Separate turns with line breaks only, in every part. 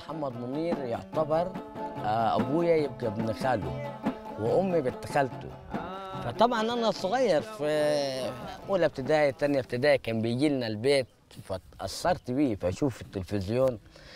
محمد منير يعتبر آه، ابويا يبقى ابن خاله وامي بنت خالته فطبعا انا صغير في اولى ابتدائي ثانيه ابتدائي كان بيجي لنا البيت فتاثرت بيه فاشوف التلفزيون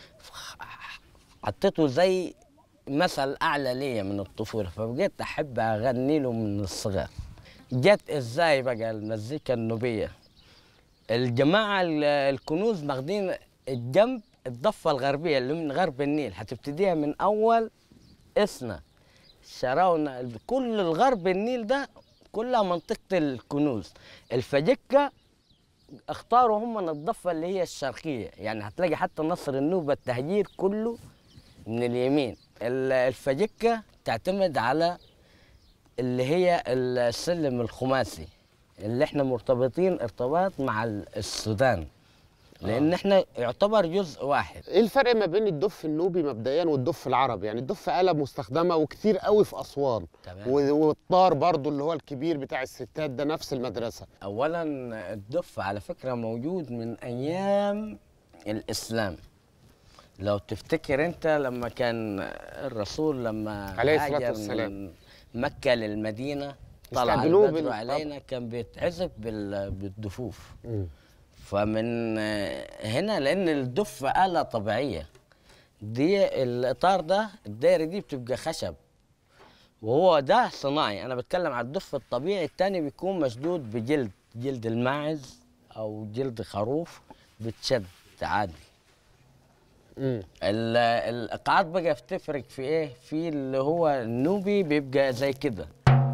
حطيته زي مثل اعلى ليا من الطفوله فبقيت احب اغني له من الصغر جت ازاي بقى المزيكا النوبيه الجماعه ال- الكنوز ماخدين الجنب الضفه الغربيه اللي من غرب النيل هتبتديها من اول اسنا شراونا كل الغرب النيل ده كلها منطقه الكنوز الفجكه اختاروا هم من الضفه اللي هي الشرقيه يعني هتلاقي حتى نصر النوبه التهجير كله من اليمين ال- الفجكه تعتمد على اللي هي السلم الخماسي اللي احنا مرتبطين ارتباط مع ال- السودان لان احنا يعتبر جزء واحد
ايه الفرق ما بين الدف النوبي مبدئيا والدف العربي يعني الدف آلة مستخدمة وكتير قوي في أسوان
تمام.
و- والطار برضو اللي هو الكبير بتاع الستات ده نفس المدرسة
اولا الدف على فكره موجود من ايام الاسلام لو تفتكر انت لما كان الرسول لما
عليه الصلاة
هاجر
والسلام.
من مكه للمدينه طلع
يستقبلوه
البدر
بال-
علينا كان بيتعزف بال- بالدفوف
مم.
فمن آه، هنا لان الدف آلة طبيعية دي الإطار ده الدايرة دي بتبقى خشب وهو ده صناعي أنا بتكلم على الدف الطبيعي التاني بيكون مشدود بجلد جلد الماعز أو جلد خروف بتشد عادي
مم.
ال- الإيقاعات بقى بتفرق في إيه؟ في اللي هو النوبي بيبقى زي كده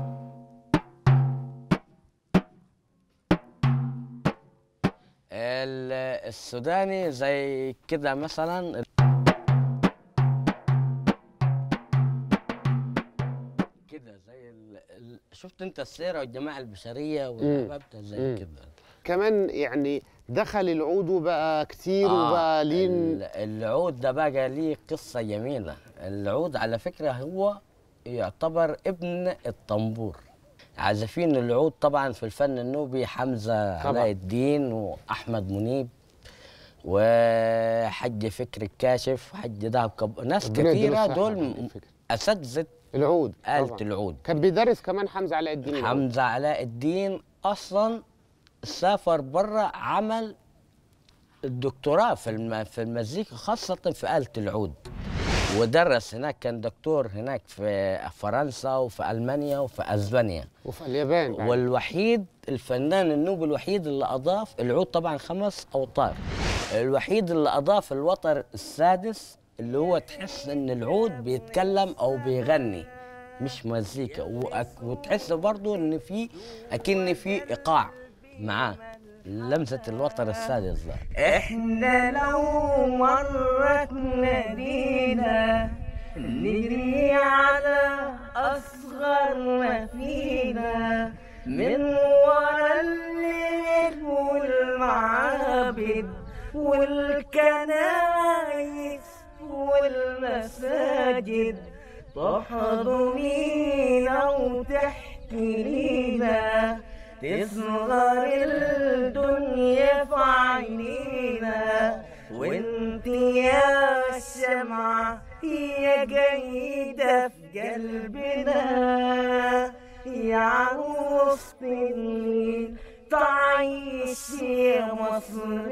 ال- السوداني زي كده مثلا كده زي ال... ال... شفت انت السيره والجماعه البشريه والحباب ده زي
مم.
كده
كمان يعني دخل العود وبقى كتير وبقى ليه
ال- العود ده بقى ليه قصه جميله العود على فكره هو يعتبر ابن الطنبور عازفين العود طبعا في الفن النوبي حمزه
طبعاً.
علاء الدين واحمد منيب وحج فكر الكاشف وحج دهب كب... ناس
ربنا يديله
كثيره
الصحة
دول
على
م-
فكرة.
اساتذه
العود
آلة
طبعاً.
العود
كان بيدرس كمان حمزة علاء الدين العود.
حمزه علاء الدين اصلا سافر بره عمل الدكتوراه في الم... في المزيكا خاصه في آلة العود ودرس هناك كان دكتور هناك في فرنسا وفي المانيا وفي اسبانيا
وفي اليابان بعد.
والوحيد الفنان النوبي الوحيد اللي اضاف العود طبعا خمس اوتار الوحيد اللي اضاف الوتر السادس اللي هو تحس ان العود بيتكلم او بيغني مش مزيكا وأك- وتحس برضو ان في اكن في ايقاع معاه لمسه الوتر السادس ده
احنا لو مرت مدينة نجري على أصغر ما فينا من ورا الليل والمعابد والكنايس والمساجد تحضنينا وتحكي لينا تصغر الدنيا في عينينا وانت يا الشمعة يا جيدة في قلبنا يا عروسة الليل تعيش يا مصر